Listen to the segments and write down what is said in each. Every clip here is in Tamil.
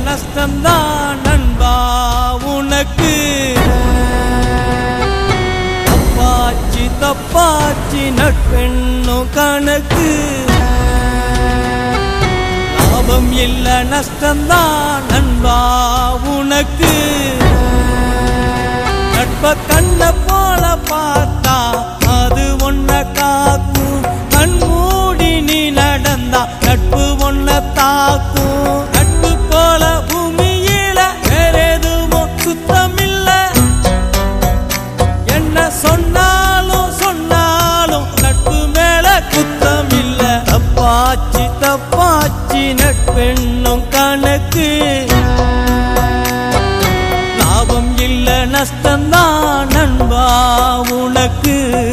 நஷ்டம்தான் நண்பா உனக்கு தப்பாச்சி தப்பாச்சி நட்பெண்ணும் கணக்கு லாபம் இல்ல நஷ்டம்தான் நண்பா உனக்கு நட்ப கண்ண போல பார்த்தா அது ஒன்ன காக்கும் கண் மூடி நீ நடந்தா நட்பு ஒன்ன தாக்கும் நட்பு போல பூமியில வேற எதுவும் சுத்தமில்ல என்ன சொன்னாலும் சொன்னாலும் நட்பு மேல குத்தம் இல்ல தப்பாச்சி தப்பாச்சி நட்பெண்ணும் கணக்கு லாபம் இல்ல நஷ்டம்தான் நண்பா உனக்கு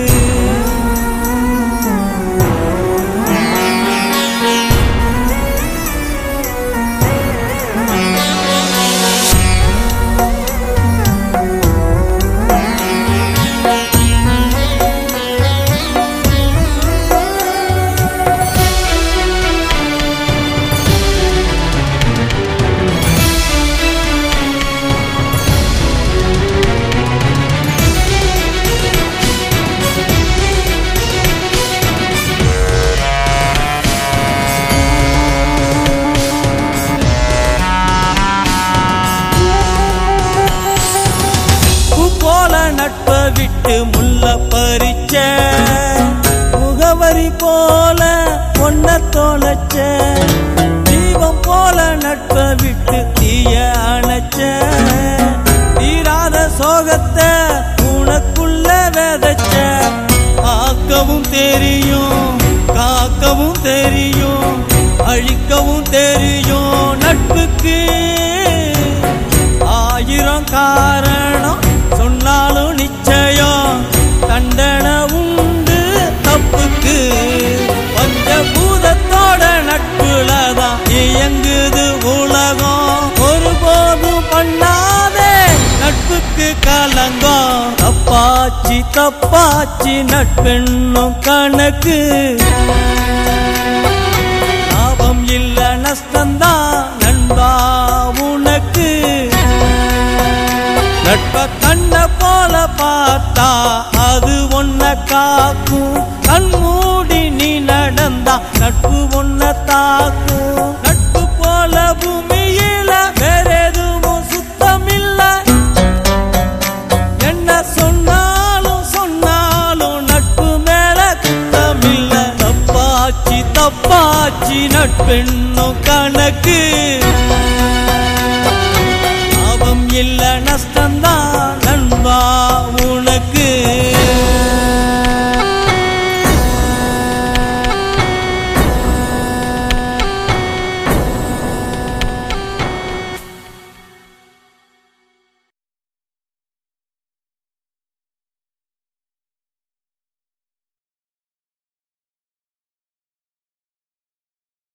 பூ போல நட்ப விட்டு முள்ள பறிச்ச முகவரி போல பொன்ன தொலைச்ச தீபம் போல நட்ப விட்டு தீய அணைச்ச தீராத சோகத்தை உனக்குள்ள விதைச்ச ஆக்கவும் தெரியும் காக்கவும் தெரியும் அழிக்கவும் தெரியும் நட்புக்கு ஆயிரம் காரணம் சொன்னாலும் நிச்சயம் தண்டனை உண்டு தப்புக்கு பஞ்சபூதத்தோட நட்புலதான் இயங்குது உலகம் ஒருபோதும் பண்ணாதே நட்புக்கு கலங்கம் தப்பாச்சி தப்பாச்சி நட்பெண்ணும் கணக்கு லாபம் இல்ல நஷ்டம்தான் நண்பா உனக்கு நட்ப கண்ண போல பார்த்தா அது ஒன்ன காக்கும் கண் மூடி நீ நடந்தா நட்பு ஒன்ன தாக்கும் நட்பு போல பூமியில வேற எதுவும் சுத்தமில்ல என்ன சொன்னாலும் சொன்னாலும் நட்பு மேல குத்தமில்ல தப்பாச்சி தப்பாச்சி நட்பெண்ணும் கணக்கு லாபம் இல்ல நஷ்டம்தான் நண்பா உனக்கு